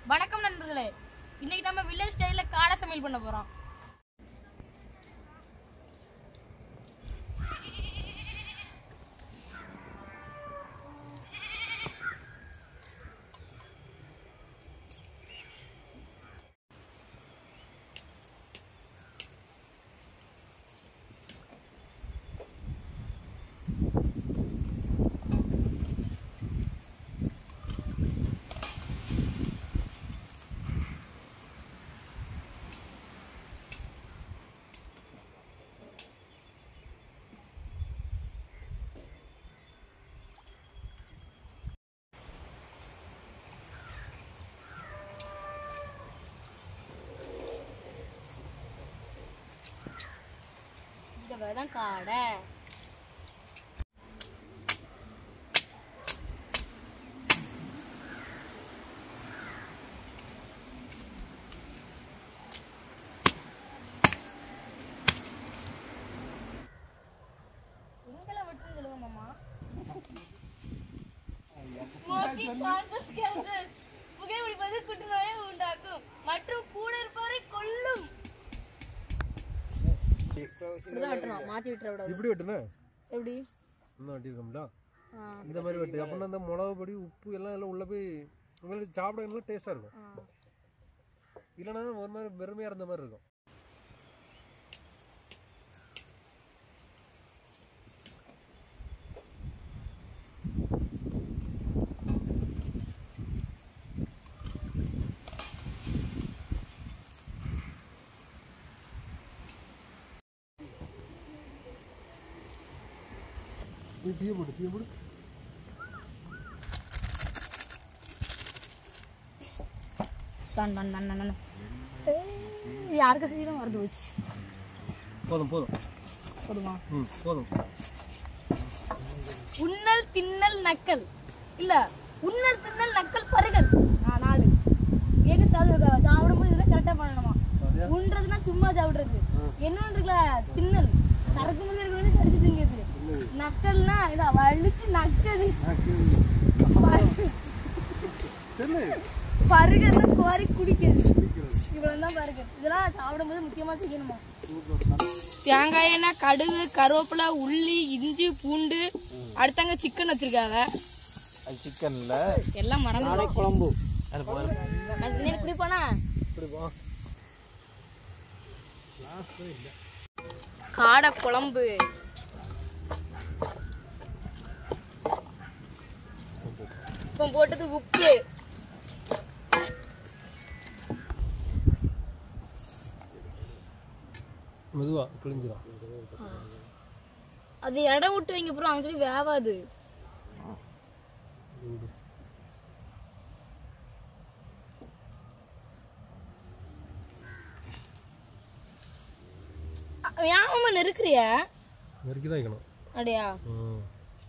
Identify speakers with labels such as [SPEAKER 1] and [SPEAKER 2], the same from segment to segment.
[SPEAKER 1] வணக்கம் நண்பர்களே இன்னைக்கு நம்ம வில்லேஜ் ஸ்டைல்ல காடை சமையல் பண்ண போறோம் இந்த தான் காடை எங்கெல்லாம் வெட்டுன்னு சொல்லுங்க மாமா Smoking causes cancers. புகைப்பிடிப்பது புற்றுநோயை உண்டாக்கும் மற்றும் கூட இருப்பவரை கொல்லும் இப்படிதான் வெட்டணும் மாத்தி விட்டுற விடாது
[SPEAKER 2] இப்படி வெட்டுனே
[SPEAKER 1] எப்படி
[SPEAKER 2] இன்னும் வெட்டியிருக்கோம்ல
[SPEAKER 1] ஆ,
[SPEAKER 2] இந்த மாதிரி வெட்டு அப்படின்னா இந்த மிளகு பொடி உப்பு எல்லாம் எல்லாம் உள்ள போய் உங்களுக்கு சாப்பிட நல்லா டேஸ்ட்டாக இருக்கும் இல்லைன்னா ஒரு மாதிரி வெறுமையாக இருந்த மாதிரி இருக்கும் நீ டீ போடு டீ போடு
[SPEAKER 1] டன் டன் டன் டன் டன். ஏய், யாருக்கு சீக்கிரம் மறந்து போச்சு
[SPEAKER 2] போதும் போதும்
[SPEAKER 1] போதுமா
[SPEAKER 2] ம் போதும்
[SPEAKER 1] உண்ணல் தின்னல் நக்கல் இல்ல உண்ணல் தின்னல் நக்கல் பருகல் ஆ, நாலு ஏக சாப்பிடு சாப்பிடும்போது இதெல்லாம் கரெக்டா பண்ணணுமா உண்றதுன்னா சும்மா சாப்பிடுறது என்ன இருக்குல்ல தின்னல் கறக்கும் போது இருக்க வேண்டிய கடிச்சு திங்கிறது நக்கல்னா இதா வலிச்சு நக்கது பரு-
[SPEAKER 2] சரி
[SPEAKER 1] பருகல்னா கோரி குடிக்கிறது இவ்வளவு தான் பருகல் இதெல்லாம் சாப்பிடும்போது முக்கியமா செய்யணுமா தேங்காய் எண்ணெய் கடுகு கருவேப்பிலை உள்ளி இஞ்சி பூண்டு அடுத்தாங்க சிக்கன் வச்சிருக்காங்க
[SPEAKER 3] அது சிக்கன்ல
[SPEAKER 1] எல்லாம் மறந்து
[SPEAKER 3] குழம்பு
[SPEAKER 1] நான் திடீர்னு குடிப்போனா காடை குழம்பு இப்போ போட்டது உப்பு
[SPEAKER 2] மெதுவாக கிழிஞ்சிடும்
[SPEAKER 1] அது இடம் விட்டு வைங்க அப்புறம் அவங்க சொல்லி வேவாது ஏமா நெருக்குறிய
[SPEAKER 2] நெருக்கி தான் வைக்கணும்
[SPEAKER 1] அப்படியா
[SPEAKER 2] ம்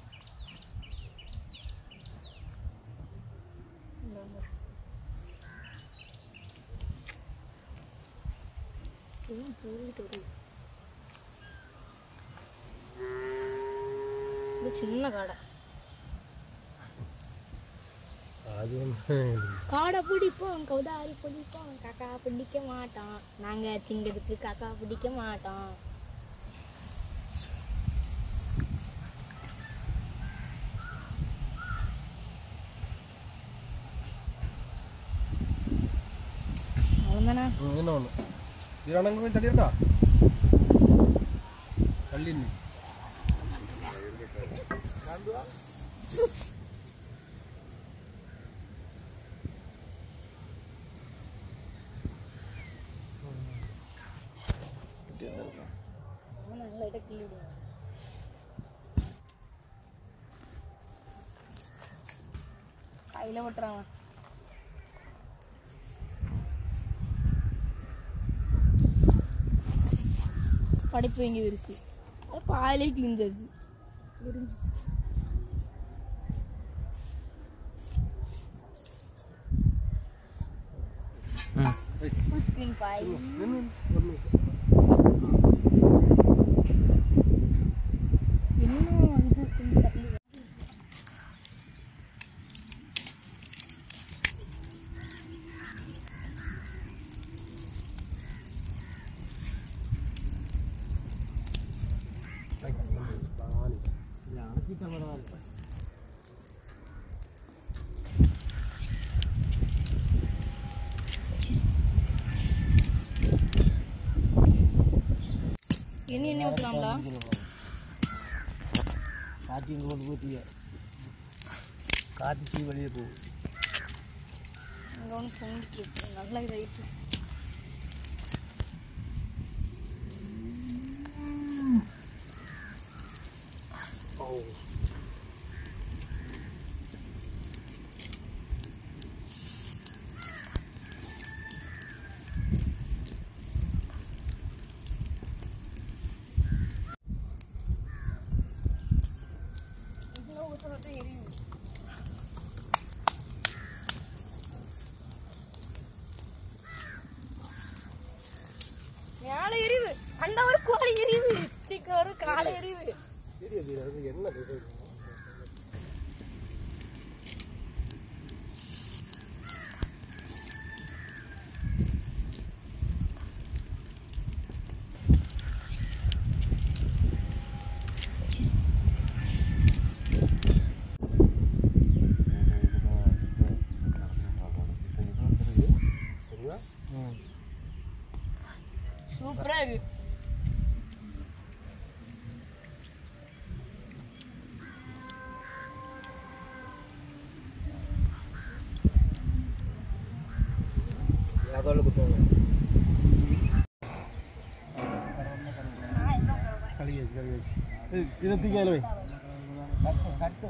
[SPEAKER 1] இது சின்ன காடை
[SPEAKER 2] அது வந்து
[SPEAKER 1] காடை பிடிப்போம் கௌதாரி பிடிப்போம் காக்கா பிடிக்க மாட்டோம் நாங்க திங்கிறதுக்கு காக்கா பிடிக்க மாட்டோம் அவ்வளோதானே
[SPEAKER 2] ம், என்ன ஒன்று இது அணங்க போய் தள்ளிடா தள்ளி நீ
[SPEAKER 1] லைட்டாக கிள்ளிடுவோம் கையில் விட்டுறாங்க படிப்பு இங்கே விரிச்சு அது பாலே கிழிஞ்சாச்சு விரிஞ்சிட்டு ஃபுல் ஸ்க்ரீன் பாய்
[SPEAKER 2] நின்னு ஒரு நிமிஷம்
[SPEAKER 1] இன்னும் வந்து கொஞ்சம் தள்ளி வா. எண்ணி எண்ணி ஊற்றலாம்டா
[SPEAKER 3] காத்தி இங்கே கொண்டு ஊற்றிய காத்தி தீ வெளியே போகும்
[SPEAKER 1] அங்கே ஒன்று பொங்கிட்டு இருக்கு நல்லா இதாயிட்டு இதில் ஊற்ற ஊற்ற எரியுது மேல எரியுது அந்த ஒரு கோழி எரியுது சீக்கிரம் ஒரு காலை எரியுது
[SPEAKER 2] தெரியுது அது என்ன பேசுறது
[SPEAKER 1] சூப்பரா இருக்கு
[SPEAKER 2] அதோட குத்துவாங்க
[SPEAKER 3] கழுகி வச்சு கழுகி வச்சு இது இதை தூக்கி அதில் வை கட்டு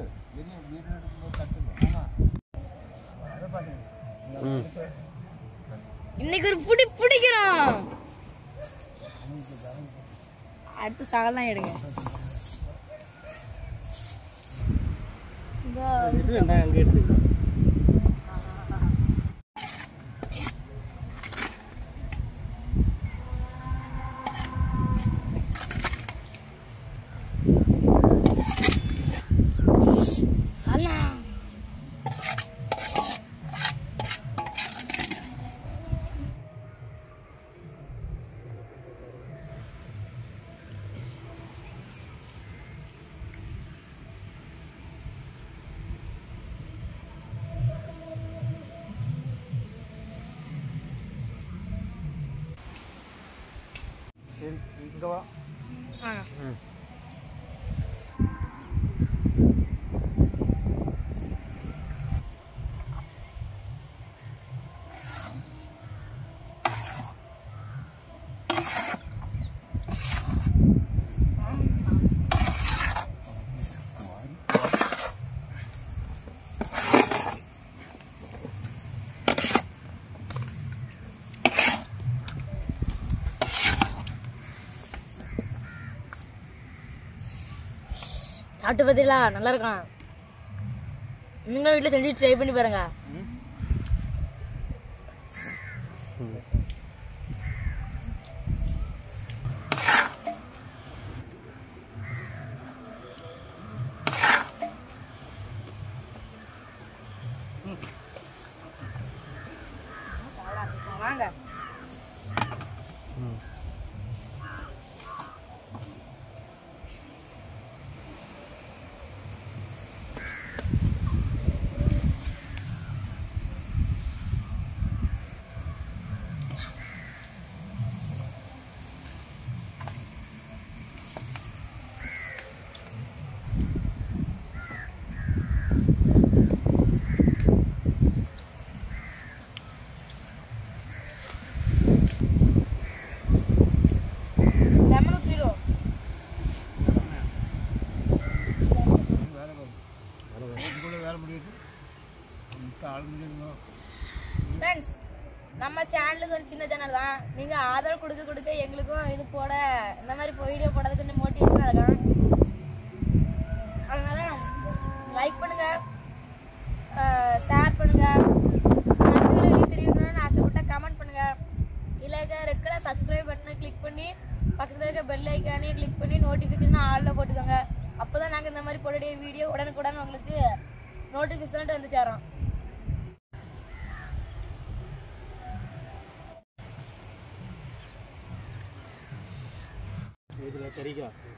[SPEAKER 1] இன்னைக்கு ஒரு புடி பிடிக்கிறோம் அடுத்து சகலாம் எடுங்க இதோ
[SPEAKER 3] இது வேண்டாம் அங்கே எடுத்துக்கலாம்
[SPEAKER 1] சலாம்
[SPEAKER 3] சரி இங்கே வா
[SPEAKER 1] ஆ சாப்பிட்டு பார்த்தீங்களா நல்லா இருக்கும் நீங்களும் வீட்டில் செஞ்சு ட்ரை பண்ணி பாருங்க வாங்க லெமன் ஊற்றிடும்
[SPEAKER 3] இதுக்குள்ளே வேலை முடியுது மிக்க ஆள் முடியுங்க
[SPEAKER 1] ஃப்ரெண்ட்ஸ் நம்ம சேனலுக்கு ஒரு சின்ன சேனல் தான் நீங்கள் ஆதரவு கொடுக்க கொடுக்க எங்களுக்கும் இது போட இந்த மாதிரி வீடியோ போடுறதுக்கு கொஞ்சம் மோட்டிவேஷனாக இருக்கும் அதனால லைக் பண்ணுங்க ஷேர் பண்ணுங்க அடுத்த வீடியோ தெரியணும்னு ஆசைப்பட்டா கமெண்ட் பண்ணுங்க இல்லை இருக்க ரெட் கலர் சப்ஸ்கிரைப் பட்டனை கிளிக் பண்ணி பக்கத்தில் இருக்க பெல் ஐக்கானே கிளிக் பண்ணி நோட்டிஃபிகேஷன் ஆளில் போட்டுக்கோங்க அப்போ தான் நாங்கள் இந்த மாதிரி போடக்கூடிய வீடியோ உடனுக்குடன் உங்களுக்கு நோட்டிஃபிகேஷன் வந்து சேரோம்
[SPEAKER 3] இதில் கறிக்கா